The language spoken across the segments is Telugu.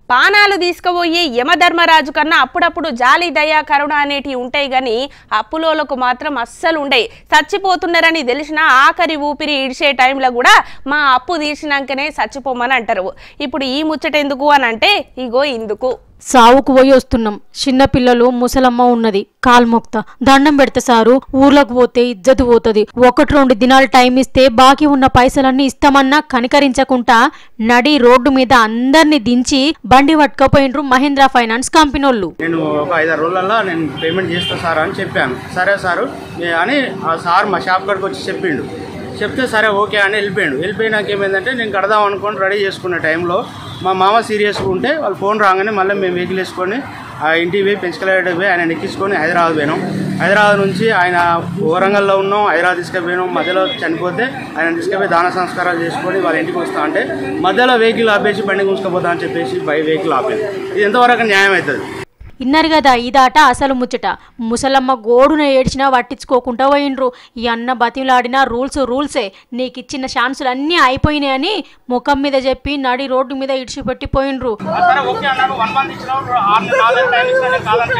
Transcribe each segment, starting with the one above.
పానాలు తీసుకుపోయి యమధర్మరాజు కన్నా అప్పుడప్పుడు జాలి దయా కరుణ అనేటివి ఉంటాయి గాని అప్పులోలకు మాత్రం అస్సలు ఉండయి చచ్చిపోతున్నారని తెలిసిన ఆఖరి ఊపిరి ఇడిచే టైంలో కూడా మా అప్పు తీర్చినాకనే చచ్చిపోమని అంటారు ఇప్పుడు ఈ ముచ్చట ఎందుకు అని అంటే ఇగో ఇందుకు సావుకు పోయి వస్తున్నాం చిన్నపిల్లలు ముసలమ్మ ఉన్నది కాల్మొక్త దండం పెడితే సారు ఊర్లోకి పోతే ఇజ్జతు పోతుంది ఒకటి రెండు దినాలు టైం ఇస్తే బాకీ ఉన్న పైసలన్నీ ఇస్తామన్నా కనికరించకుండా నడి రోడ్డు మీద అందరినీ దించి బండి పట్టుకపోయినరు మహేంద్ర ఫైనాన్స్ కంపెనోళ్ళు నేను ఒక ఐదారు రోజులలో నేను పేమెంట్ చేస్తా సార్ అని చెప్పాను సరే సారు నే- అని ఆ సార్ మా షాప్ కాడికి వచ్చి చెప్పిండు చెప్తే సరే ఓకే అని వెళ్ళిపోయాడు వెళ్ళిపోయినాక ఏమైందంటే నేను కడదాం అనుకొని రెడీ చేసుకునే టైంలో మా మామ సీరియస్గా ఉంటే వాళ్ళు ఫోన్ రాగానే మళ్ళీ మేము వెహికల్ వేసుకొని ఆ ఇంటికి పోయి పెంచుకలేడు పోయి ఆయన ఎక్కించుకొని హైదరాబాద్ పోయినాం హైదరాబాద్ నుంచి ఆయన వరంగల్లో ఉన్నాం హైదరాబాద్ తీసుకుపోయినాం మధ్యలో చనిపోతే ఆయన తీసుకుపోయి దాన సంస్కారాలు చేసుకొని వాళ్ళ ఇంటికి వస్తా అంటే మధ్యలో వెహికల్ ఆపేసి బండి గుంజుకపోతా అని చెప్పేసి బై వెహికల్ ఆపేది ఇది ఎంతవరకు న్యాయం అవుతుంది ఇన్నారు కదా ఇదాట అసలు ముచ్చట ముసలమ్మ గోడున ఏడ్చినా పట్టించుకోకుండా పోయిండ్రు ఈ అన్న బతిలాడిన రూల్స్ రూల్సే నీకు ఇచ్చిన ఛాన్సులు అన్నీ అయిపోయినాయని ముఖం మీద చెప్పి నడి రోడ్డు మీద ఇడిచిపెట్టి పోయిండ్రు ఆ సరే ఓకే అన్నాను వన్ మంత్ ఇచ్చినావు ఆరు నెలలు నాలుగు టైం ఇచ్చినా నేను కాదని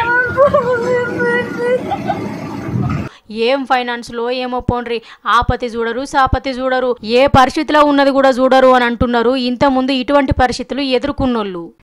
ఏం ఫైనాన్స్లో ఏమో పోండ్రి ఆపతి చూడరు సాపతి చూడరు ఏ పరిస్థితిలో ఉన్నది కూడా చూడరు అని అంటున్నారు ఇంతకుముందు ఇటువంటి పరిస్థితులు ఎదుర్కొన్నోళ్ళు